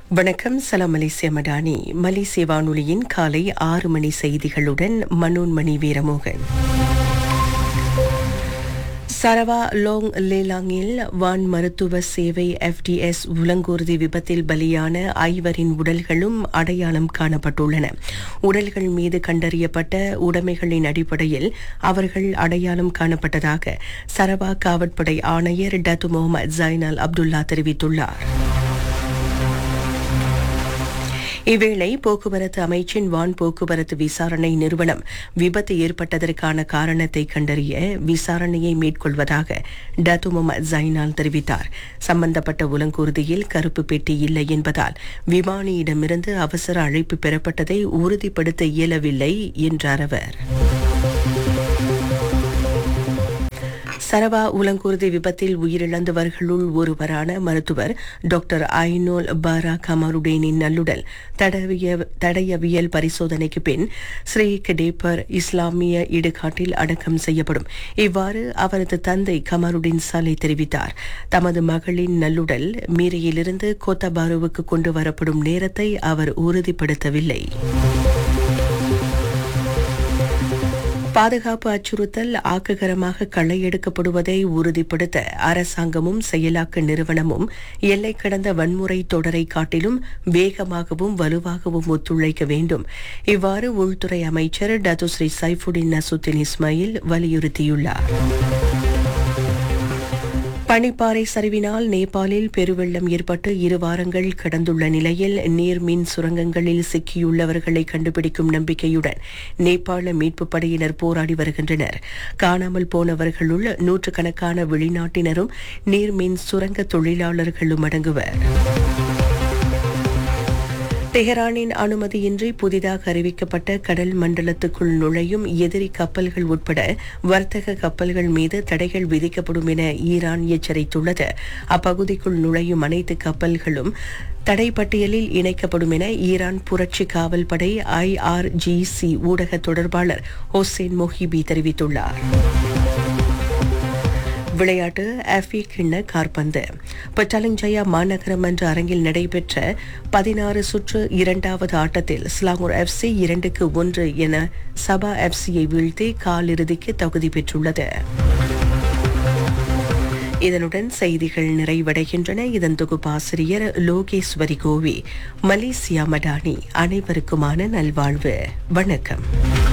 வணக்கம் சலாம் மலேசிய மடானி மலேசிய வானொலியின் காலை ஆறு மணி செய்திகளுடன் மனோன்மணி வீரமோகன் சரவா லோங் லேலாங்கில் வான் மருத்துவ சேவை எஃப்டிஎஸ் உலங்கூர்தி விபத்தில் பலியான ஐவரின் உடல்களும் அடையாளம் காணப்பட்டுள்ளன உடல்கள் மீது கண்டறியப்பட்ட உடைமைகளின் அடிப்படையில் அவர்கள் அடையாளம் காணப்பட்டதாக சரவா காவற்படை ஆணையர் டத்து முகமது ஜைனால் அப்துல்லா தெரிவித்துள்ளார் இவ்வேளை போக்குவரத்து அமைச்சின் வான் போக்குவரத்து விசாரணை நிறுவனம் விபத்து ஏற்பட்டதற்கான காரணத்தை கண்டறிய விசாரணையை மேற்கொள்வதாக டத்து முகமது ஜைனால் தெரிவித்தார் சம்பந்தப்பட்ட உலங்கூர்தியில் கருப்பு பெட்டி இல்லை என்பதால் விமானியிடமிருந்து அவசர அழைப்பு பெறப்பட்டதை உறுதிப்படுத்த இயலவில்லை என்றார் அவர் சரவா உலங்கூர்தி விபத்தில் உயிரிழந்தவர்களுள் ஒருவரான மருத்துவர் டாக்டர் ஐனோல் பாரா கமருடேனின் நல்லுடல் தடவிய தடயவியல் பரிசோதனைக்கு பின் ஸ்ரீ கடேப்பர் இஸ்லாமிய இடுகாட்டில் அடக்கம் செய்யப்படும் இவ்வாறு அவரது தந்தை கமருடின் சாலை தெரிவித்தார் தமது மகளின் நல்லுடல் மீரியிலிருந்து கோத்தபாருவுக்கு கொண்டு வரப்படும் நேரத்தை அவர் உறுதிப்படுத்தவில்லை பாதுகாப்பு அச்சுறுத்தல் ஆக்ககரமாக களை எடுக்கப்படுவதை உறுதிப்படுத்த அரசாங்கமும் செயலாக்க நிறுவனமும் எல்லை கடந்த வன்முறை தொடரை காட்டிலும் வேகமாகவும் வலுவாகவும் ஒத்துழைக்க வேண்டும் இவ்வாறு உள்துறை அமைச்சர் டத்துஸ்ரீ சைஃபுடின் நசுத்தின் இஸ்மாயில் வலியுறுத்தியுள்ளார் பனிப்பாறை சரிவினால் நேபாளில் பெருவெள்ளம் ஏற்பட்டு இரு வாரங்கள் கடந்துள்ள நிலையில் நீர்மின் சுரங்கங்களில் சிக்கியுள்ளவர்களை கண்டுபிடிக்கும் நம்பிக்கையுடன் நேபாள மீட்புப் படையினர் போராடி வருகின்றனர் காணாமல் போனவர்களுள் நூற்றுக்கணக்கான வெளிநாட்டினரும் நீர்மின் சுரங்க தொழிலாளர்களும் அடங்குவர் தெஹரானின் அனுமதியின்றி புதிதாக அறிவிக்கப்பட்ட கடல் மண்டலத்துக்குள் நுழையும் எதிரி கப்பல்கள் உட்பட வர்த்தக கப்பல்கள் மீது தடைகள் விதிக்கப்படும் என ஈரான் எச்சரித்துள்ளது அப்பகுதிக்குள் நுழையும் அனைத்து கப்பல்களும் தடை பட்டியலில் இணைக்கப்படும் என ஈரான் புரட்சி காவல் படை ஐஆர்ஜிசி ஊடக தொடர்பாளர் ஹோசேன் மொஹிபி தெரிவித்துள்ளார் விளையாட்டு ஆஃபி கிண்ண கார்பந்து பட்டாலிங்ஜயா மாநகரம் என்ற அரங்கில் நடைபெற்ற பதினாறு சுற்று இரண்டாவது ஆட்டத்தில் ஸ்லாங்கூர் எஃப்சி இரண்டுக்கு ஒன்று என சபா எஃப்சியை வீழ்த்தி காலிறுதிக்கு தகுதி பெற்றுள்ளது இதனுடன் செய்திகள் நிறைவடைகின்றன இதன் தொகுப்பாசிரியர் லோகேஸ்வரி கோவி மலேசியா மடானி அனைவருக்குமான நல்வாழ்வு வணக்கம்